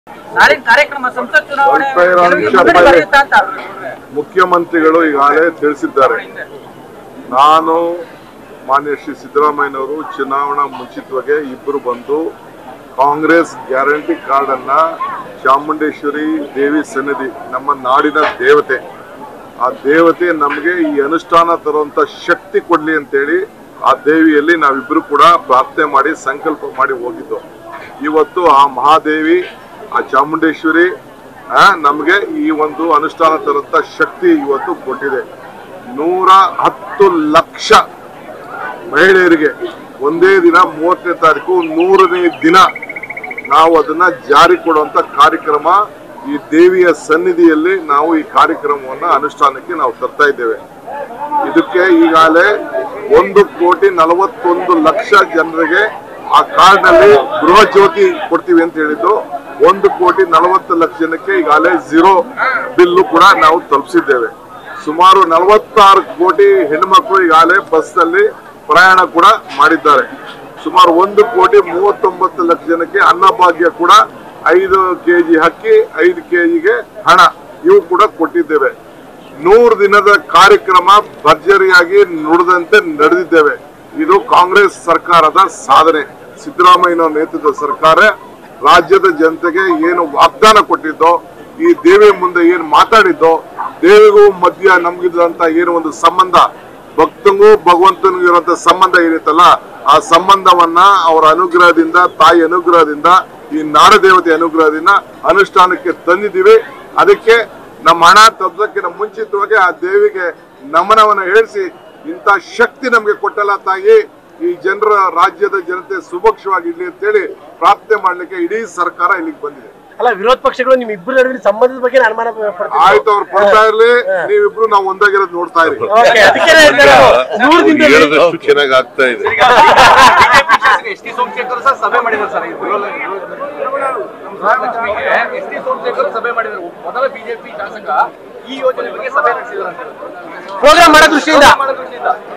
ನಾಳಿನ ಕಾರ್ಯಕ್ರಮ ಸಂಸತ್ ಚುನಾವಣೆ ಸ್ವಲ್ಪ ಇರೋ ಗೆಲುವಿಗೆ ನಿಮಿಷ ಮುನ್ನಡೆ ಬನ್ನಿ. ಬರೆಯುತ್ತಾ ಅಂತ ಮುಖ್ಯಮಂತ್ರಿಗಳು ಈಗಾಗಲೇ ತಿಳಿಸಿದ್ದಾರೆ ನಾನು ಮಾನ್ಯ ಶ್ರೀ ಸಿದ್ದರಾಮಯ್ಯನವರು ಚುನಾವಣಾ ಮುಂಚಿತವಾಗಿ ಇಬ್ಬರು ಬಂದು ಕಾಂಗ್ರೆಸ್ ಗ್ಯಾರಂಟಿ ಕಾರ್ಡ್ ಅನ್ನ ಚಾಮುಂಡೇಶ್ವರಿ ದೇವಿ ಸನ್ನಿಧಿ ನಮ್ಮ ನಾಡಿನ ದೇವತೆ ಆ ದೇವತೆ ನಮಗೆ ಈ ಅನುಷ್ಠಾನ ತರುವಂತ ಶಕ್ತಿ ಕೊಡ್ಲಿ ಅಂತೇಳಿ ಆ ದೇವಿಯಲ್ಲಿ ನಾವಿಬ್ರು ಕೂಡ ಪ್ರಾರ್ಥನೆ ಮಾಡಿ ಸಂಕಲ್ಪ ಮಾಡಿ ಹೋಗಿದ್ದು ಇವತ್ತು ಆ ಮಹಾದೇವಿ ಆ ಚಾಮುಂಡೇಶ್ವರಿ ಆ, ನಮಗೆ ಈ ಒಂದು ಅನುಷ್ಠಾನ ತರಂತ ಶಕ್ತಿ ಇವತ್ತು ಕೊಟ್ಟಿದೆ ನೂರ ಹತ್ತು ಲಕ್ಷ ಮಹಿಳೆಯರಿಗೆ ಒಂದೇ ದಿನ ಮೂವತ್ತನೇ ತಾರೀಕು ನೂರನೇ ದಿನ ನಾವು ಅದನ್ನ ಜಾರಿ ಕೊಡುವಂತ ಕಾರ್ಯಕ್ರಮ ಈ ದೇವಿಯ ಸನ್ನಿಧಿಯಲ್ಲಿ ನಾವು ಈ ಕಾರ್ಯಕ್ರಮವನ್ನ ಅನುಷ್ಠಾನಕ್ಕೆ ನಾವು ತರ್ತಾ ಇದ್ದೇವೆ ಇದಕ್ಕೆ ಈಗಾಗಲೇ ಒಂದು ಕೋಟಿ ನಲವತ್ತೊಂದು ಲಕ್ಷ ಜನರಿಗೆ ಆ ಕಾರ್ಡ್ ನಲ್ಲಿ ಗೃಹ ಜ್ಯೋತಿ ಕೊಡ್ತೀವಿ ಅಂತ ಹೇಳಿದ್ದು ಒಂದು ಕೋಟಿ ನಲವತ್ತು ಲಕ್ಷ ಜನಕ್ಕೆ ಈಗಾಗಲೇ ಝೀರೋ ಬಿಲ್ಲು ಕೂಡ ನಾವು ತಲುಪಿಸಿದ್ದೇವೆ ಸುಮಾರು ನಲವತ್ತಾರು ಕೋಟಿ ಹೆಣ್ಮಕ್ಳು ಈಗಾಗಲೇ ಬಸ್ ನಲ್ಲಿ ಪ್ರಯಾಣ ಕೂಡ ಮಾಡಿದ್ದಾರೆ ಸುಮಾರು ಒಂದು ಕೋಟಿ ಮೂವತ್ತೊಂಬತ್ತು ಲಕ್ಷ ಜನಕ್ಕೆ ಅನ್ನಭಾಗ್ಯ ಕೂಡ ಐದು ಕೆಜಿ ಅಕ್ಕಿ ಐದು ಕೆಜಿಗೆ ಹಣ ಇವು ಕೂಡ ಕೊಟ್ಟಿದ್ದೇವೆ ನೂರು ದಿನದ ಕಾರ್ಯಕ್ರಮ ಭರ್ಜರಿಯಾಗಿ ನುಡಿದಂತೆ ನಡೆದಿದ್ದೇವೆ ಇದು ಕಾಂಗ್ರೆಸ್ ಸರ್ಕಾರದ ಸಾಧನೆ ಸಿದ್ದರಾಮಯ್ಯನವರ ನೇತೃತ್ವದ ಸರ್ಕಾರ ರಾಜ್ಯದ ಜನತೆಗೆ ಏನು ವಾಗ್ದಾನ ಕೊಟ್ಟಿದ್ದೋ ಈ ದೇವಿ ಮುಂದೆ ಏನು ಮಾತಾಡಿದ್ದೋ ದೇವಿಗೂ ಮಧ್ಯ ನಮ್ಗಿದ್ದಂತ ಏನು ಒಂದು ಸಂಬಂಧ ಭಕ್ತಂಗೂ ಭಗವಂತನಿಗೂ ಇರುವಂತ ಸಂಬಂಧ ಏನಿತ್ತಲ್ಲ ಆ ಸಂಬಂಧವನ್ನ ಅವರ ಅನುಗ್ರಹದಿಂದ ತಾಯಿ ಅನುಗ್ರಹದಿಂದ ಈ ನಾಡದೇವತೆ ಅನುಗ್ರಹದಿಂದ ಅನುಷ್ಠಾನಕ್ಕೆ ತಂದಿದ್ದೀವಿ ಅದಕ್ಕೆ ನಮ್ಮ ಹಣ ತದ್ದಕ್ಕಿಂತ ಮುಂಚಿತವಾಗಿ ಆ ದೇವಿಗೆ ನಮನವನ್ನ ಹೇಳಿಸಿ ಇಂಥ ಶಕ್ತಿ ನಮಗೆ ಕೊಟ್ಟಲ್ಲ ತಾಯಿ ಈ ಜನರ ರಾಜ್ಯದ ಜನತೆ ಸುಭಕ್ಷವಾಗಿರ್ಲಿ ಅಂತೇಳಿ ಪ್ರಾರ್ಥನೆ ಮಾಡ್ಲಿಕ್ಕೆ ಇಡೀ ಸರ್ಕಾರ ಇಲ್ಲಿಗೆ ಬಂದಿದೆ ಅಲ್ಲ ವಿರೋಧ ಪಕ್ಷಗಳು ನಿಮ್ ಇಬ್ಬರ ನಡುವಿನ ಸಂಬಂಧದ ಬಗ್ಗೆ ನಾನು ಅನುಮಾನ ಪಡ್ತೀನಿ ಆಯ್ತು ಅವ್ರು ಪಡ್ತಾ ಇರ್ಲಿ ನೀವಿಬ್ರು ನಾವು ಒಂದಾಗಿರೋದು ನೋಡ್ತಾ ಇರಿ ಓಕೆ ಅದಕ್ಕೆ ಹೇಳ್ತಾರೆ ನೂರು ದಿನದಲ್ಲಿ ಹೇಳಿದಷ್ಟು ಚೆನ್ನಾಗಿ ಆಗ್ತಾ ಇದೆ ಬಿಜೆಪಿ ಶಾಸಕ ಎಸ್ ಟಿ ಸೋಮಶೇಖರ್ ಸಹ ಸಭೆ ಮಾಡಿದ್ದಾರೆ ಸರ್ ಇದು ಲಕ್ಷ್ಮಿಗೆ ಎಸ್ ಟಿ ಸೋಮಶೇಖರ್ ಸಭೆ ಮಾಡಿದ್ದಾರೆ ಮೊದಲ ಬಿಜೆಪಿ ಶಾಸಕ ಈ ಯೋಜನೆ ಬಗ್ಗೆ ಸಭೆ ನಡೆಸಿದ್ದಾರೆ ಪ್ರೋಗ್ರಾಮ್ ಮಾಡೋ ದೃಷ್ಟಿಯಿಂದ ಮಾಡೋ ದೃಷ್ಟಿಯಿಂದ